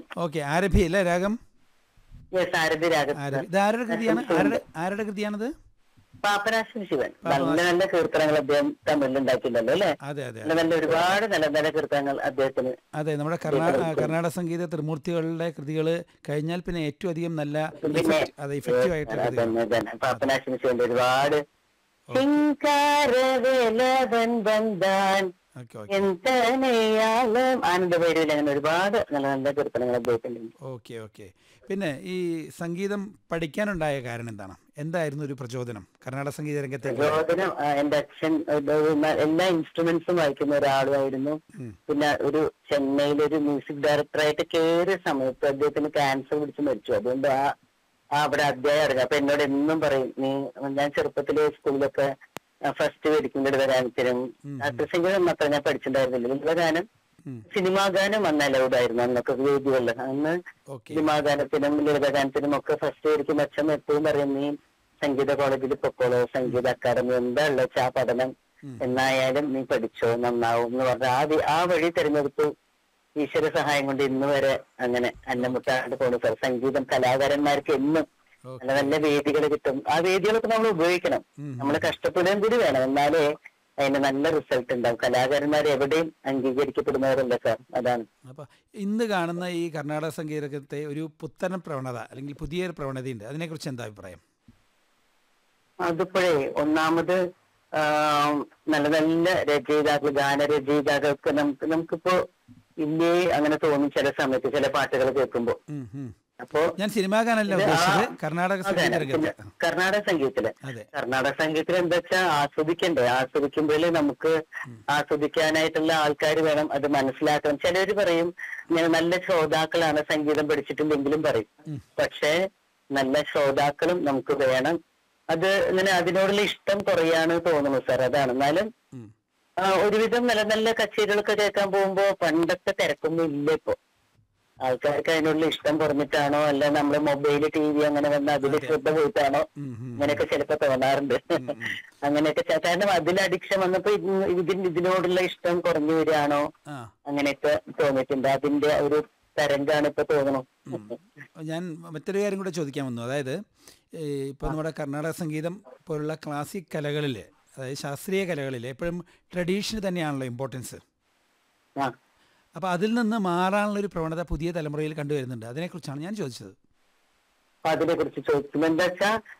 Okay Arabhi അല്ലേ രാഗം yes ആരതി രാഗം ആരഭി ഇത് ആരുടെ കൃതിയാണ് ആരുടെ ആരുടെ കൃതിയാണിത് പാപ്പനാശൻ ശിവൻ നല്ല നല്ല കീർത്തനങ്ങൾ അദ്ദേഹം തമിഴിൽ ഉണ്ടാക്കിയിട്ടുണ്ടല്ലോ അല്ലെ അതെ അതെ നല്ല നല്ല ഒരുപാട് നല്ല നല്ല കീർത്തനങ്ങൾ അദ്ദേഹത്തിന് അതെ നമ്മുടെ കർണാടക കർണാടക സംഗീത ത്രിമൂർത്തികളുടെ കൃതികൾ കഴിഞ്ഞാൽ പിന്നെ ഏറ്റവും അധികം നല്ല effect- അതെ ഇഫക്റ്റീവ് ആയിട്ടുള്ള കൃതികൾ അതന്നെ തന്നെ പാപ്പനാശൻ ശിവന്റെ ഒരുപാട് ചിങ്കാരവേലവൻ വന്താൻ ഓക്കെ ഓക്കെ എന്തനെയാളും ആനന്ദഭൈരവിൽ അങ്ങനെ ഒരുപാട് നല്ല നല്ല കീർത്തനങ്ങൾ അദ്ദേഹത്തിനുണ്ട് ഓക്കെ ഓക്കെ പിന്നെ ഈ സംഗീതം പഠിക്കാനുണ്ടായ കാരണം എന്താണ് എന്തായിരുന്നു ഒരു പ്രചോദനം കർണാടക സംഗീത രംഗത്തേക്ക് പ്രചോദനം ആ, എന്റെ അച്ഛൻ ഒരു ന- എല്ലാ ഇൻസ്ട്രുമെന്റ്സും വായിക്കുന്ന ഒരാളുമായിരുന്നു പിന്നെ ഒരു ചെന്നൈയിൽ ഒരു മ്യൂസിക് ഡയറക്ടറായിട്ട് കയറിയ സമയത്ത് അദ്ദേഹത്തിന് ക്യാൻസർ പിടിച്ച് മരിച്ചു അതുകൊണ്ട് ആ ആ അവിടെ അധ്യായം ഇറങ്ങി അപ്പൊ എന്നോട് എന്നും പറയും നീ ഞാൻ ചെറുപ്പത്തില് സ്കൂളിലൊക്കെ ഫസ്റ്റ് മേടിക്കും ലളിതഗാനത്തിനും സംഗീതം മാത്രം ഞാൻ പഠിച്ചിട്ടുണ്ടായിരുന്നില്ല ലളിതഗാനം ഉം. സിനിമാ ഗാനം അന്ന് അലൗഡ് ആയിരുന്നു അന്നൊക്കെ വേദികളിൽ അന്ന് ഓക്കെ സിനിമാ ഗാനത്തിനും ലളിതഗാനത്തിനും ഒക്കെ ഫസ്റ്റ് മേടിക്കുന്ന അച്ഛൻ എപ്പോഴും പറയും നീ സംഗീത കോളേജിൽ പൊക്കോളോ സംഗീത അക്കാദമി എന്താ ഉള്ള ആ പഠനം എന്നായാലും നീ പഠിച്ചോ നന്നാവും എന്ന് പറഞ്ഞ ആ വി- ആ വഴി തിരഞ്ഞെടുത്തു ഈശ്വര സഹായം കൊണ്ട് ഇന്ന് വരെ അങ്ങനെ അന്നമുട്ടാണ്ട് പോകുന്നു സാർ സംഗീതം കലാകാരന്മാർക്ക് എന്നും ഓക്കെ നല്ല നല്ല വേദികൾ കിട്ടും ആ വേദികളൊക്കെ നമ്മൾ ഉപയോഗിക്കണം നമ്മൾ കഷ്ടപ്പെടുകയും കൂടി വേണം എന്നാലേ അതിന് നല്ല റിസൾട്ട് ഉണ്ടാവും കലാകാരന്മാർ എവിടെയും അംഗീകരിക്കപ്പെടുന്നവരല്ല സാർ അതാണ് അപ്പോൾ ഇന്ന് കാണുന്ന ഈ കർണാടക സംഗീത രംഗത്തെ ഒരു പുത്തൻ പ്രവണത അല്ലെങ്കിൽ പുതിയൊരു പ്രവണതയുണ്ട് അതിനെക്കുറിച്ച് എന്താ അഭിപ്രായം അതിപ്പോഴേ ഒന്നാമത് ആ, നല്ല നല്ല രചയിതാക്കൾ ഗാനരചയിതാക്കൾക്ക് നമുക്ക് നമുക്കിപ്പോ ഇല്ലേ അങ്ങനെ തോന്നും ചില സമയത്ത് ചില പാട്ടുകൾ കേൾക്കുമ്പോ ഉം, ഉം. അപ്പോ ഞാൻ സിനിമാ ഗാനല്ല ഇത് ആ- ഉദ്ദേശിച്ചത് കർണാടക അതെ, സംഗീത പിന്നെ രംഗത്ത് കർണാടക സംഗീതത്തില് അതെ കർണാടക സംഗീതത്തിൽ എന്താ വെച്ചാൽ ആസ്വദിക്കണ്ടേ ആസ്വദിക്കുമ്പോൾ നമുക്ക് ആസ്വദിക്കാനായിട്ടുള്ള ആൾക്കാർ വേണം അത് മനസ്സിലാക്കണം ചിലര് പറയും ഞാൻ നല്ല ശ്രോതാക്കളാണ് സംഗീതം പഠിച്ചിട്ടില്ലെങ്കിലും പറയും പക്ഷേ നല്ല ശ്രോതാക്കളും നമുക്ക് വേണം അത് ഇങ്ങനെ അതിനോടുള്ള ഇഷ്ടം കുറയാണ് തോന്നുന്നു സാർ അതാണ് എന്നാലും ഉം. ആ, ഒരുവിധം നല്ല നല്ല കച്ചേരികളൊക്കെ കേൾക്കാൻ പോകുമ്പോ പണ്ടത്തെ തിരക്കൊന്നും ഇല്ല ഇപ്പൊ ആൾക്കാർക്ക് അതിനുള്ള ഇഷ്ടം കുറഞ്ഞിട്ടാണോ അല്ല നമ്മള് മൊബൈല് ടി വി അങ്ങനെ വന്ന് അതിൽ ശ്രദ്ധ പോയിട്ടാണോ ഉം, ഉം. അങ്ങനെയൊക്കെ ചിലപ്പോ തോന്നാറുണ്ട് അങ്ങനെയൊക്കെ ചെ- കാരണം അതിൽ അഡിക്ഷൻ വന്നപ്പോ ഇതിന് ഇതിന് ഇതിനോടുള്ള ഇഷ്ടം കുറഞ്ഞു വരികയാണോ ആ അങ്ങനെയൊക്കെ തോന്നിയിട്ടുണ്ട് അതിന്റെ ഒരു തരംഗാണ് ഇപ്പൊ തോന്നണു ഞാൻ മറ്റൊരു കാര്യം കൂടെ ചോദിക്കാൻ വന്നു അതായത് ഇപ്പോൾ നമ്മുടെ കർണാടക സംഗീതം പോലുള്ള ക്ലാസിക് കലകളിൽ അതായത് ശാസ്ത്രീയ കലകളിൽ എപ്പോഴും ട്രഡീഷന് തന്നെയാണല്ലോ ഇമ്പോർട്ടൻസ് ആ അപ്പോൾ അതിൽ നിന്ന് മാറാനുള്ള ഒരു പ്രവണത പുതിയ തലമുറയിൽ കണ്ടുവരുന്നുണ്ട് അതിനെക്കുറിച്ചാണ് ഞാൻ ചോദിച്ചത് അപ്പൊ അതിനെ കുറിച്ച് ചോദിക്കുമ്പോ എന്താ വെച്ചാ